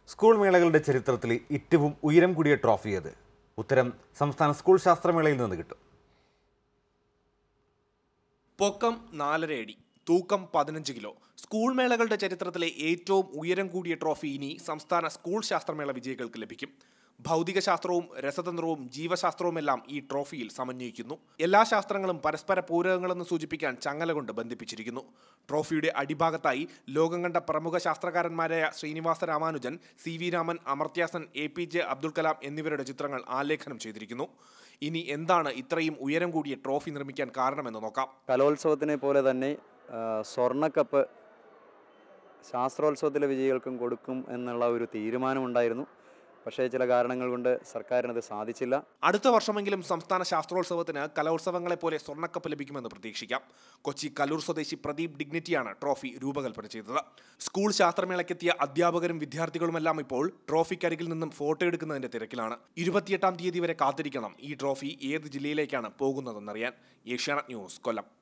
school മേളകളുടെ ചരിത്രത്തിലെ ഏറ്റവും ഉയരം കൂടിയ ട്രോഫി ഏത് ഉത്തരം സംസ്ഥാന സ്കൂൾ ശാസ്ത്രമേളയിൽ നിന്ന് കിട്ടും പൊക്കം നാലര അടി തൂക്കം പതിനഞ്ച് കിലോ സ്കൂൾ മേളകളുടെ ചരിത്രത്തിലെ ഏറ്റവും ഉയരം കൂടിയ ട്രോഫി ഇനി സംസ്ഥാന സ്കൂൾ ശാസ്ത്രമേള വിജയികൾക്ക് ലഭിക്കും ഭൗതിക ശാസ്ത്രവും രസതന്ത്രവും ജീവശാസ്ത്രവുമെല്ലാം ഈ ട്രോഫിയിൽ സമന്വയിക്കുന്നു എല്ലാ ശാസ്ത്രങ്ങളും പരസ്പര പൂരകങ്ങളെന്ന് സൂചിപ്പിക്കാൻ ചങ്ങല കൊണ്ട് ബന്ധിപ്പിച്ചിരിക്കുന്നു ട്രോഫിയുടെ അടിഭാഗത്തായി ലോകം കണ്ട പ്രമുഖ ശാസ്ത്രകാരന്മാരായ Srinivasa Ramanujan C V Raman Amartya Sen A P J Abdul Kalam എന്നിവരുടെ ചിത്രങ്ങൾ ആലേഖനം ചെയ്തിരിക്കുന്നു ഇനി എന്താണ് ഇത്രയും ഉയരം കൂടിയ ട്രോഫി നിർമ്മിക്കാൻ കാരണമെന്ന് നോക്കാം കലോത്സവത്തിനെ പോലെ തന്നെ ആ, സ്വർണ്ണക്കപ്പ് ശാസ്ത്രോത്സവത്തിലെ വിജയികൾക്കും കൊടുക്കും എന്നുള്ള ഒരു തീരുമാനമുണ്ടായിരുന്നു പക്ഷേ ചില കാരണങ്ങൾ കൊണ്ട് സർക്കാരിനത് സാധിച്ചില്ല അടുത്ത വർഷമെങ്കിലും സംസ്ഥാന ശാസ്ത്രോത്സവത്തിന് കലോത്സവങ്ങളെ പോലെ സ്വർണ്ണക്കപ്പ് ലഭിക്കുമെന്ന് പ്രതീക്ഷിക്കാം കൊച്ചി കലൂർ സ്വദേശി പ്രദീപ് ഡിഗ്നിറ്റിയാണ് ട്രോഫി രൂപകൽപ്പന ചെയ്തത് സ്കൂൾ ശാസ്ത്രമേളയ്ക്കെത്തിയ അധ്യാപകരും വിദ്യാർത്ഥികളുമെല്ലാം ഇപ്പോൾ ട്രോഫിക്കരികിൽ നിന്നും ഫോട്ടോ എടുക്കുന്നതിന്റെ തിരക്കിലാണ് ഇരുപത്തിയെട്ടാം തീയതി വരെ കാത്തിരിക്കണം ഈ ട്രോഫി ഏത് ജില്ലയിലേക്കാണ് പോകുന്നതെന്നറിയാൻ ഏഷ്യാനെറ്റ് ന്യൂസ് കൊല്ലം